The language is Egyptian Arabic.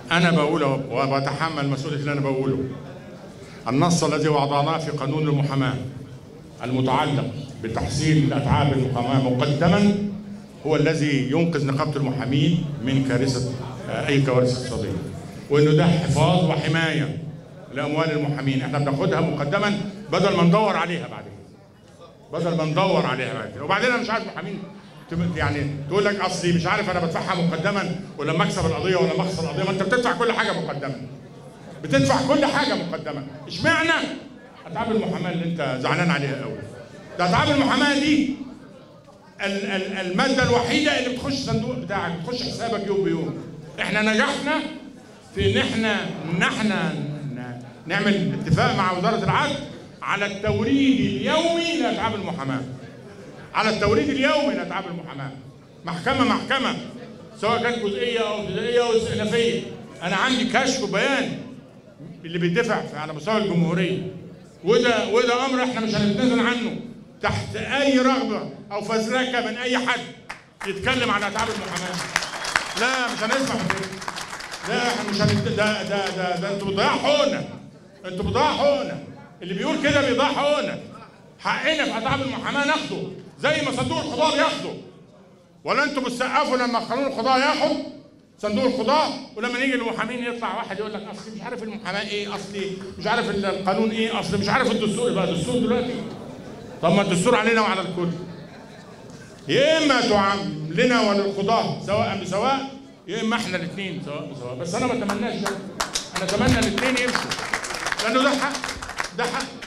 انا بقوله وبتحمل مسؤوليه اللي انا بقوله النص الذي وضعناه في قانون المحاماه المتعلق بتحصيل اتعاب المحاماه مقدما هو الذي ينقذ نقابه المحامين من كارثه آه، اي كوارث اقتصاديه وانه ده حفاظ وحمايه لاموال المحامين احنا بناخدها مقدما بدل ما ندور عليها بعدين بدل ما ندور عليها بعد كده وبعدين انا مش عايز محامين تم- يعني تقول لك اصلي مش عارف انا بدفعها مقدما ولما اكسب القضيه ولا ما اخسر القضيه ما انت بتدفع كل حاجه مقدما بتدفع كل حاجه مقدما اشمعنى اتعاب المحاماه اللي انت زعلان عليها قوي ده اتعاب المحاماه دي ال- ال- الماده الوحيده اللي بتخش الصندوق بتاعك بتخش حسابك يوم بيوم احنا نجحنا في ان احنا ان احنا ن- نعمل اتفاق مع وزاره العدل على التوريد اليومي لاتعاب المحاماه على التوريد اليومي لاتعاب المحاماه محكمه محكمه سواء كانت جزئيه او ابتدائيه او استئنافيه انا عندي كشف وبيان اللي بيدفع في- على مستوى الجمهوريه وده وده امر احنا مش هنتنازل عنه تحت اي رغبه او فزلكه من اي حد يتكلم عن اتعاب المحاماه لا مش هنسمح بكده لا احنا مش هنت... ده ده ده ده انتوا بتضيعوا حقوقنا انتوا بتضيعوا حقوقنا اللي بيقول كده بيضيع حقوقنا حقنا في اتعاب المحاماه ناخده زي ما صندوق القضاء بياخده ولا انتوا بتسقفوا لما قانون القضاء ياخد صندوق القضاء ولما نيجي المحامين يطلع واحد يقول لك اصلي مش عارف المحاماه ايه اصلي مش عارف القانون ايه اصلي مش عارف الدستور بقى الدستور دلوقتي طب ما الدستور علينا وعلى الكل يا اما تعاملنا وللقضاة سواء بسواء يا اما احنا الاثنين سواء بسواء بس انا ما اتمناش ده انا اتمنى الاثنين يمشوا لانه ده حق ده حق